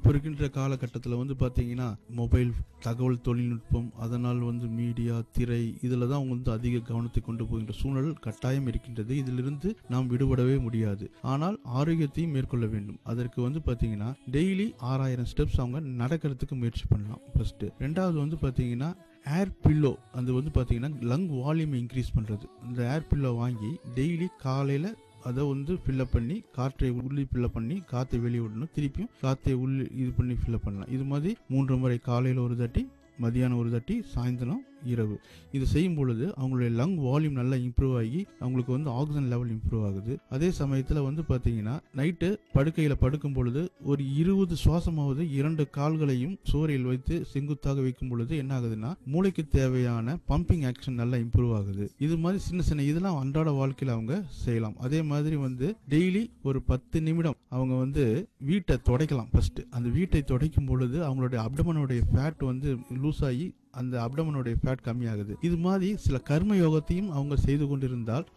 இப்போ இருக்கின்ற காலகட்டத்தில் வந்து பார்த்தீங்கன்னா மொபைல் தகவல் தொழில்நுட்பம் அதனால் வந்து மீடியா திரை இதில் தான் அவங்க வந்து அதிக கவனத்தை கொண்டு போகின்ற சூழல் கட்டாயம் இருக்கின்றது இதிலிருந்து நாம் விடுபடவே முடியாது ஆனால் ஆரோக்கியத்தையும் மேற்கொள்ள வேண்டும் அதற்கு வந்து பார்த்தீங்கன்னா டெய்லி ஆறாயிரம் ஸ்டெப்ஸ் அவங்க நடக்கிறதுக்கு முயற்சி பண்ணலாம் ஃபர்ஸ்ட் ரெண்டாவது வந்து பார்த்தீங்கன்னா ஏர் பில்லோ அது வந்து பார்த்தீங்கன்னா லங் வால்யூமை இன்க்ரீஸ் பண்ணுறது இந்த ஏர் பில்லோ வாங்கி டெய்லி காலையில் அதை வந்து ஃபில்லப் பண்ணி காற்றை உள்ளே ஃபில்லப் பண்ணி காற்றை வெளியே விடணும் திருப்பியும் காற்றை உள்ளே இது பண்ணி ஃபில்லப் பண்ணலாம் இது மாதிரி மூன்று முறை காலையில் ஒரு தாட்டி மதியானம் ஒரு தாட்டி சாயந்தரம் இரவு இது செய்யும் பொழுது அவங்களுடைய லங் வால்யூம் நல்லா இம்ப்ரூவ் ஆகி அவங்களுக்கு வந்து ஆக்சிஜன் லெவல் இம்ப்ரூவ் ஆகுது அதே சமயத்தில் வந்து பார்த்தீங்கன்னா நைட்டு படுக்கையில் படுக்கும் பொழுது ஒரு இருபது சுவாசமாவது இரண்டு கால்களையும் சோறையில் வைத்து செங்குத்தாக வைக்கும் பொழுது என்ன ஆகுதுன்னா மூளைக்கு தேவையான பம்பிங் ஆக்ஷன் நல்லா இம்ப்ரூவ் ஆகுது இது மாதிரி சின்ன சின்ன இதெல்லாம் அன்றாட வாழ்க்கையில் அவங்க செய்யலாம் அதே மாதிரி வந்து டெய்லி ஒரு பத்து நிமிடம் அவங்க வந்து வீட்டை துடைக்கலாம் ஃபர்ஸ்ட் அந்த வீட்டை துடைக்கும் பொழுது அவங்களுடைய அப்டமனுடைய ஃபேட் வந்து லூஸ் ஆகி அந்த அப்டமனுடைய ஃபேட் கம்மியாகுது இது மாதிரி சில கர்ம யோகத்தையும் அவங்க செய்து கொண்டிருந்தால்